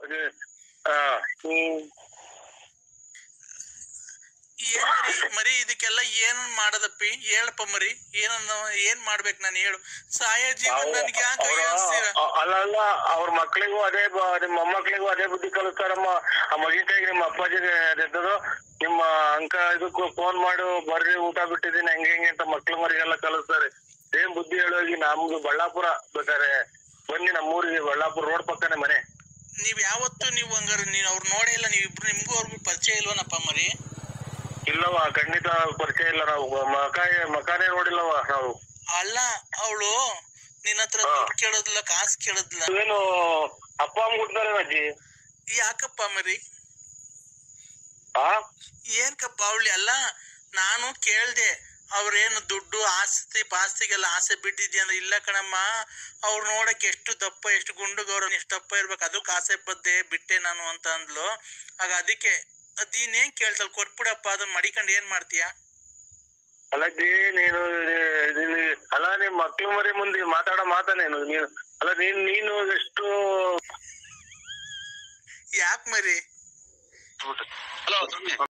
ಆ, ಹ್ಮ್. ಏನ್ ಮರಿ ಮರಿ ಇದಕ್ಕೆಲ್ಲ ಏನ್ ಮಾಡದಪ್ಪಿ ಹೇಳಪ್ಪ ಮರಿ ಏನನ್ನ ಏನ್ ಮಾಡ್ಬೇಕು ನಾನು ಹೇಳು ಸಾಯ ಜೀವನ ಅವ್ರು- ನನ್ಗೆ ಯಾಕೆ ಅವ್ರು- ಅನ್ಸ್ತೀರ ಅ- ಅಲ್ಲ ಅಲ್ಲ ಅವ್ರ ಮಕ್ಳಿಗೂ ಅದೇ ಬ- ನಿಮ್ಮ ಮೊಮ್ಮಕ್ಳಿಗೂ ಅದೇ ಬುದ್ಧಿ ಕಲಿಸ್ತಾರಮ್ಮ ಆ ಮಗಿನ ಕೈಗೆ ನಿಮ್ಮ ಅಪ್ಪಾಜಿ ಅದೆಂತದು ನಿಮ್ಮ ಅಂಕ ಇದಕ್ಕೂ ಫೋನ್ ಮಾಡು ಬರ್ರಿ ಊಟ ಬಿಟ್ಟಿದ್ದೀನಿ ಹೆಂಗೆ ಹೆಂಗೆ ಅಂತ ಮಕ್ಳು ಮರಿಗೆಲ್ಲ ಕಲಿಸ್ತಾರೆ ಏನ್ ಬುದ್ಧಿ ಹೇಳೋಗಿ ನಮ್ದು ಬಳ್ಳಾಪುರ ಬೇಕಾರೆ ಬನ್ನಿ ನಮ್ಮೂರಿಗೆ ಬಳ್ಳಾಪುರ ರೋಡ್ ಪಕ್ಕನೆ ಮನೆ ನೀವ್ ಯಾವತ್ತು ನೀವು ಹಂಗಾರ ನೀವ್ ಅವ್ರು ನೋಡೇ ಇಲ್ಲ ನೀವ್ ಇಬ್ರು ನಿಮ್ಗೂ ಅವ್ರಿಗೂ ಪರಿಚಯ ಇಲ್ವನಪ್ಪ ಮರಿ ಇಲ್ಲವ ಖಂಡಿತ ಪರಿಚಯ ಇಲ್ಲ ನಾವು ಮಕ ಮಕಾನೇ ನೋಡಿಲ್ಲವ ನಾವು ಅಲ್ಲ ಅವಳು ನಿನ್ನ ಹತ್ರ ಹಾ. ದುಡ್ಡು ಕೇಳೋದಿಲ್ಲ ಕಾಸು ಕೇಳೋದಿಲ್ಲ ಏನು ಅಪ್ಪ ಅಮ್ಮ ಹುಡ್ತಾರೆ ಅಜ್ಜಿ ಯಾಕಪ್ಪ ಮರಿ ಆ ಏನ್ಕಪ್ಪ ಅವಳಿ ಅಲ್ಲ ನಾನು ಕೇಳ್ದೆ ಅವ್ರೇನು ದುಡ್ಡು ಆಸ್ತಿ ಪಾಸ್ತಿಗೆಲ್ಲ ಆಸೆ ಬಿಟ್ಟಿದ್ಯಾ ಅಂದ್ರೆ ಇಲ್ಲ ಕಣಮ್ಮ ಅವ್ರು ನೋಡಕ್ ಎಷ್ಟು ದಪ್ಪ ಎಷ್ಟು ಗುಂಡುಗವ್ರ ಎಷ್ಟು ದಪ್ಪ ಇರ್ಬೇಕು ಅದಕ್ಕೆ ಆಸೆ ಬದ್ದೆ ಬಿಟ್ಟೆ ನಾನು ಅಂತ ಅಂದ್ಲು ಆಗ ಅದಕ್ಕೆ ಅದೇನೇನ್ ಕೇಳ್ತಲ್ ಕೊಟ್ಬಿಡಪ್ಪ ಅದನ್ನ ಮಡಿಕೊಂಡು ಏನ್ ಮಾಡ್ತೀಯಾ ಅಲ್ಲಜ್ಜಿ ನೀನು ನೀನು ಅಲ್ಲ ನಿಮ್ ಮಕ್ಳು ಮರಿ ಮುಂದೆ ಮಾತಾಡೋ ಮಾತಾ ನೀನು ನೀನು ಅಲ್ಲ ನೀನ್ ನೀನು ಎಷ್ಟು ಯಾಕ್ ಮರಿ ಹಲೋ